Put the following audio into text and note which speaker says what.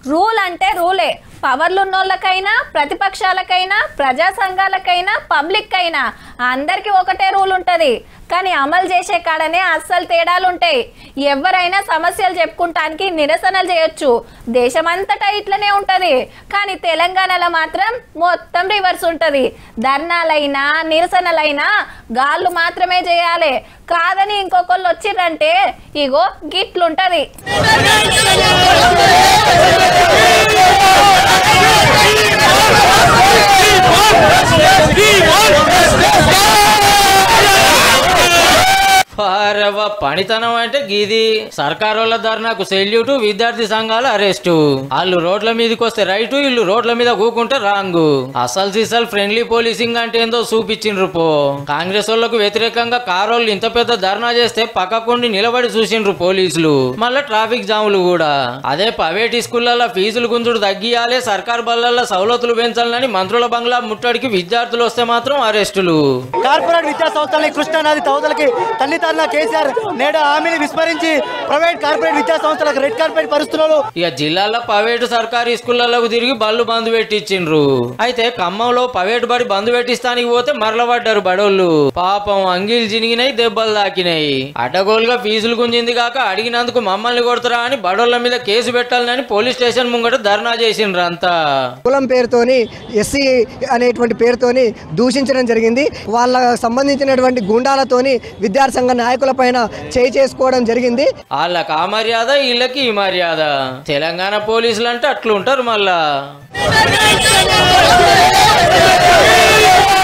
Speaker 1: rule అంటే రూలే పవర్లు ఉన్నోళ్ళకైనా ప్రతిపక్షాలకైనా ప్రజా సంఘాలకైనా public అయినా అందరికీ ఒకటే రూల్ ఉంటుంది కానీ అమలు చేసే కాడనే అస్సలు తేడాలు ఉంటాయి ఎవరైనా సమస్యలు చెప్పుకుంటానికి నిరసనలు చేయొచ్చు దేశమంతటా ఇట్లనే ఉంటది కానీ తెలంగాణలో మాత్రం మొత్తం రివర్స్ ఉంటది ధర్నాలైనా నిరసనలైనా గాళ్ళు మాత్రమే చేయాలి కాదని ఇంకొకళ్ళు వచ్చిర్రంటే ఇగో గిట్లుంటది
Speaker 2: వారవ్వ పనితనం అంటే గీది సర్కారోళ్ళ ధర్నాకు సెల్యూటు విద్యార్థి సంఘాల అరెస్టు వాళ్ళు రోడ్ల మీదకి వస్తే రైటు వీళ్ళు రోడ్ల మీద కూకుంటే రాంగు అసలు సిసల్ ఫ్రెండ్లీ పోలీసింగ్ అంటే ఏందో చూపించిండ్రు పో కాంగ్రెస్ వాళ్ళకు వ్యతిరేకంగా కారోళ్ళు ఇంత పెద్ద ధర్నా చేస్తే పక్కకుండి నిలబడి చూసిండ్రు పోలీసులు మళ్ళా ట్రాఫిక్ జాములు కూడా అదే ప్రైవేట్ స్కూళ్ళల్లో ఫీజులు గుంజుడు తగ్గియాలి సర్కార్ బళ్ళల్లో సవలతులు పెంచాలని మంత్రుల బంగ్లా ముట్టడికి విద్యార్థులు వస్తే మాత్రం అరెస్టులు
Speaker 3: కార్పొరేట్ విద్యా సంస్థలని కృష్ణానది తవతలకి తల్లిదండ్రుల కేసీఆర్ నేడు హామీని విస్మరించి ప్రైవేట్ కార్పొరేట్ విద్యా సంస్థలకు రెడ్ కార్పెట్ పరుస్తున్నారు
Speaker 2: ఇక జిల్లాలో ప్రైవేటు సర్కారీ స్కూళ్ళకు తిరిగి బళ్ళు బంద్ పెట్టించిండ్రు అయితే ఖమ్మంలో ప్రైవేట్ బడి బంద్ పెట్టిస్తానికి పోతే మరలబడ్డారు బడోళ్ళు పాపం అంగీలు జినిగినాయి దెబ్బలు తాకినాయి అడ్డగోలుగా ఫీజులు గుంజింది కాక అడిగినందుకు మమ్మల్ని కొడతారా అని బడోళ్ళ మీద కేసు పెట్టాలని పోలీస్ స్టేషన్ ముంగట ధర్నా చేసిండ్రు అంతా
Speaker 3: కులం పేరుతోని ఎస్సీ అనేటువంటి పేరుతోని దూషించడం జరిగింది వాళ్ళ సంబంధించినటువంటి గుండాలతోని విద్యార్థి సంఘ నాయకుల పైన చేయి చేసుకోవడం జరిగింది
Speaker 2: వాళ్ళకి ఆ మర్యాద వీళ్ళకి ఈ మర్యాద తెలంగాణ పోలీసులు అంటే అట్లుంటారు మళ్ళా